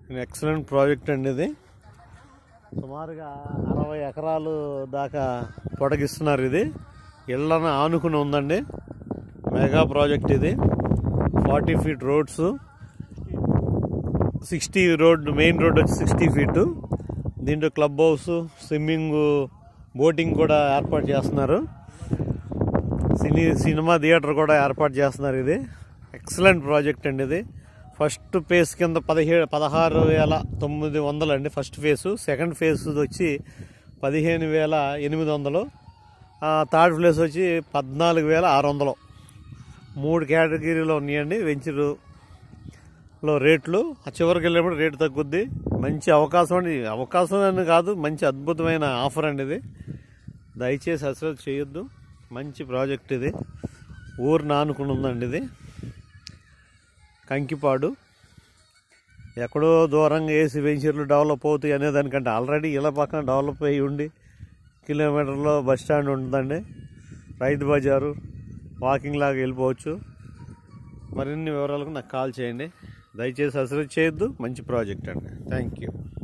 excellent project అండి ఇది సుమారుగా అరవై ఎకరాలు దాకా పొడగిస్తున్నారు ఇది ఇళ్ళను ఆనుకుని ఉందండి మెగా ప్రాజెక్ట్ ఇది forty feet roads sixty road main road వచ్చి సిక్స్టీ ఫీట్ దీంట్లో క్లబ్ హౌస్ స్విమ్మింగ్ బోటింగ్ కూడా ఏర్పాటు చేస్తున్నారు సినీ సినిమా థియేటర్ కూడా ఏర్పాటు చేస్తున్నారు ఇది ఎక్సలెంట్ ప్రాజెక్ట్ అండి ఇది ఫస్ట్ ఫేజ్ కింద పదిహేడు పదహారు వేల తొమ్మిది వందలు అండి ఫస్ట్ ఫేజ్ సెకండ్ ఫేజ్ వచ్చి పదిహేను వేల ఎనిమిది వందలు ఆ, థర్డ్ ప్లేస్ వచ్చి పద్నాలుగు వేల ఆరు వందలు మూడు కేటగిరీలో ఉన్నాయండి వెంచరులో రేట్లు ఆ చివరికి వెళ్ళినప్పుడు రేటు తగ్గుద్ది మంచి అవకాశం అండి అవకాశం అని కాదు మంచి అద్భుతమైన ఆఫర్ అండి ఇది దయచేసి అసలు చేయొద్దు మంచి ప్రాజెక్ట్ ఇది ఊరు నానుకుని ఉందండి ఇది కంకిపాడు ఎక్కడో దూరంగా వేసి వెంచర్లు డెవలప్ అవుతాయి అనే దానికంటే ఆల్రెడీ ఇలా పక్కన డెవలప్ అయ్యి ఉండి కిలోమీటర్లో బస్ స్టాండ్ ఉంటుందండి రైతు బజారు వాకింగ్ లాగా వెళ్ళిపోవచ్చు మరిన్ని వివరాలకు నాకు కాల్ చేయండి దయచేసి అసలు చేయొద్దు మంచి ప్రాజెక్ట్ అండి థ్యాంక్ యూ